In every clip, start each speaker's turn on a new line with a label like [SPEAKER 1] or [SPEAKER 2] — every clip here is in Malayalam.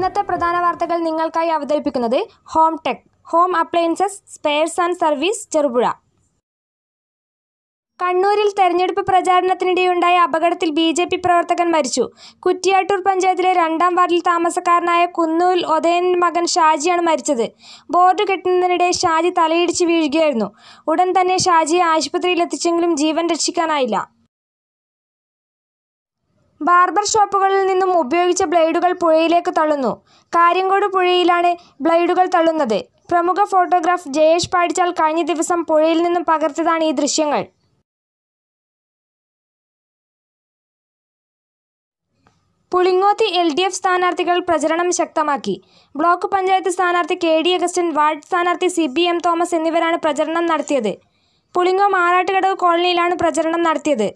[SPEAKER 1] ഇന്നത്തെ പ്രധാന വാർത്തകൾ നിങ്ങൾക്കായി അവതരിപ്പിക്കുന്നത് Home Tech Home Appliances Spares and Service Cherupuzha കണ്ണൂരിൽ തെരഞ്ഞെടുപ്പ് പ്രചാരണത്തിനിടെയുണ്ടായ അപകടത്തിൽ ബി ജെ പി പ്രവർത്തകൻ മരിച്ചു കുറ്റിയാട്ടൂർ പഞ്ചായത്തിലെ രണ്ടാം വാർഡിൽ താമസക്കാരനായ കുന്നൂൽ ഒതയൻ മകൻ ഷാജിയാണ് മരിച്ചത് ബോർഡ് കെട്ടുന്നതിനിടെ ഷാജി തലയിടിച്ച് വീഴുകയായിരുന്നു ഉടൻ തന്നെ ഷാജിയെ ആശുപത്രിയിൽ എത്തിച്ചെങ്കിലും ജീവൻ രക്ഷിക്കാനായില്ല ബാർബർ ഷോപ്പുകളിൽ നിന്നും ഉപയോഗിച്ച ബ്ലേഡുകൾ പുഴയിലേക്ക് തള്ളുന്നു കാര്യങ്കോട് പുഴയിലാണ് ബ്ലേഡുകൾ തള്ളുന്നത് പ്രമുഖ ഫോട്ടോഗ്രാഫ് ജയേഷ് പാടിച്ചാൽ കഴിഞ്ഞ ദിവസം പുഴയിൽ നിന്നും പകർത്തിയതാണ് ഈ ദൃശ്യങ്ങൾ പുളിങ്ങോത്തി എൽ ഡി എഫ് സ്ഥാനാർത്ഥികൾ പ്രചരണം ശക്തമാക്കി ബ്ലോക്ക് പഞ്ചായത്ത് സ്ഥാനാർത്ഥി കെ ഡി അഗസ്റ്റിൻ വാർഡ് സ്ഥാനാർത്ഥി സി ബി എം തോമസ് എന്നിവരാണ് പ്രചരണം നടത്തിയത് പുളിങ്ങോ മാറാട്ടുകടവ് കോളനിയിലാണ് പ്രചരണം നടത്തിയത്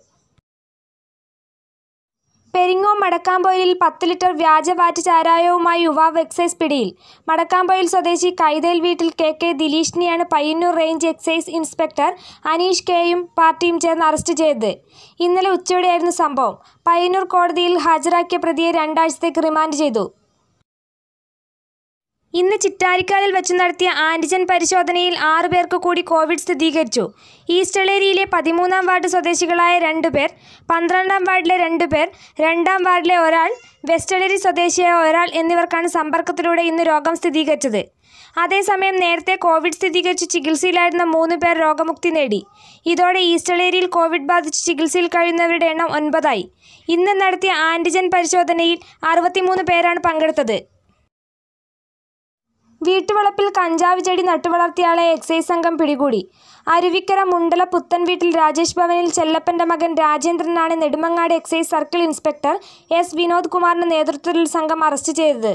[SPEAKER 1] പെരിങ്ങോം മടക്കാമ്പൊയിലിൽ പത്ത് ലിറ്റർ വ്യാജ വാറ്റ് ചാരായവുമായി യുവാവ് എക്സൈസ് പിടിയിൽ മടക്കാമ്പൊയിൽ സ്വദേശി കൈതേൽ വീട്ടിൽ കെ കെ ദിലീഷിനെയാണ് Payyanur range excise inspector Aneesh കെയും പാർട്ടിയും ചേർന്ന് അറസ്റ്റ് ചെയ്തത് ഇന്നലെ ഉച്ചയോടെയായിരുന്നു സംഭവം പയ്യന്നൂർ കോടതിയിൽ ഹാജരാക്കിയ പ്രതിയെ രണ്ടാഴ്ചത്തേക്ക് റിമാൻഡ് ചെയ്തു ഇന്ന് ചിറ്റാരിക്കാലിൽ വെച്ച് നടത്തിയ ആന്റിജൻ പരിശോധനയിൽ ആറു പേർക്ക് കൂടി കോവിഡ് സ്ഥിരീകരിച്ചു ഈസ്റ്റളേരിയിലെ പതിമൂന്നാം വാർഡ് സ്വദേശികളായ രണ്ടുപേർ പന്ത്രണ്ടാം വാർഡിലെ രണ്ടുപേർ രണ്ടാം വാർഡിലെ ഒരാൾ വെസ്റ്റളേരി സ്വദേശിയായ ഒരാൾ എന്നിവർക്കാണ് സമ്പർക്കത്തിലൂടെ ഇന്ന് രോഗം സ്ഥിരീകരിച്ചത് അതേസമയം നേരത്തെ കോവിഡ് സ്ഥിരീകരിച്ച് ചികിത്സയിലായിരുന്ന മൂന്ന് പേർ രോഗമുക്തി നേടി ഇതോടെ ഈസ്റ്റളേരിയിൽ കോവിഡ് ബാധിച്ച് ചികിത്സയിൽ കഴിയുന്നവരുടെ എണ്ണം ഒൻപതായി ഇന്ന് നടത്തിയ ആന്റിജൻ പരിശോധനയിൽ അറുപത്തിമൂന്ന് പേരാണ് പങ്കെടുത്തത് വീട്ടുവളപ്പിൽ കഞ്ചാവ് ചെടി നട്ടുവളർത്തിയാളെ എക്സൈസ് സംഘം പിടികൂടി അരുവിക്കര മുണ്ടല പുത്തൻ വീട്ടിൽ രാജേഷ് ഭവനിൽ ചെല്ലപ്പന്റെ മകൻ രാജേന്ദ്രനാണ് Nedumangad excise circle inspector S Vinod കുമാറിന്റെ നേതൃത്വത്തിൽ സംഘം അറസ്റ്റ് ചെയ്തത്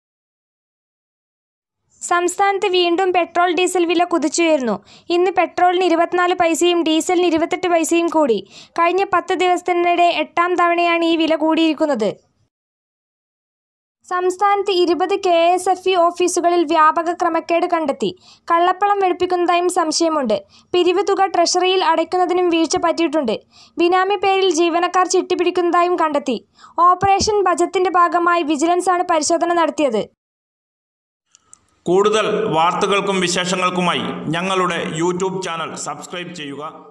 [SPEAKER 1] സംസ്ഥാനത്ത് വീണ്ടും പെട്രോൾ ഡീസൽ വില കുതിച്ചുയർന്നു ഇന്ന് പെട്രോളിന് ഇരുപത്തിനാല് പൈസയും ഡീസലിന് ഇരുപത്തെട്ട് പൈസയും കൂടി കഴിഞ്ഞ പത്ത് ദിവസത്തിനിടെ എട്ടാം തവണയാണ് ഈ വില കൂടിയിരിക്കുന്നത് സംസ്ഥാനത്ത് ഇരുപത് കെ എസ് എഫ് ഇ ഓഫീസുകളിൽ വ്യാപക ക്രമക്കേട് കണ്ടെത്തി കള്ളപ്പണം വെളുപ്പിക്കുന്നതായും സംശയമുണ്ട് പിരിവ് തുക ട്രഷറിയിൽ അടയ്ക്കുന്നതിനും വീഴ്ച പറ്റിയിട്ടുണ്ട് ബിനാമി പേരിൽ ജീവനക്കാർ ചിട്ടിപ്പിടിക്കുന്നതായും കണ്ടെത്തി ഓപ്പറേഷൻ ബജറ്റിന്റെ ഭാഗമായി വിജിലൻസാണ് പരിശോധന നടത്തിയത്
[SPEAKER 2] കൂടുതൽ വാർത്തകൾക്കും വിശേഷങ്ങൾക്കുമായി ഞങ്ങളുടെ യൂട്യൂബ് ചാനൽ സബ്സ്ക്രൈബ് ചെയ്യുക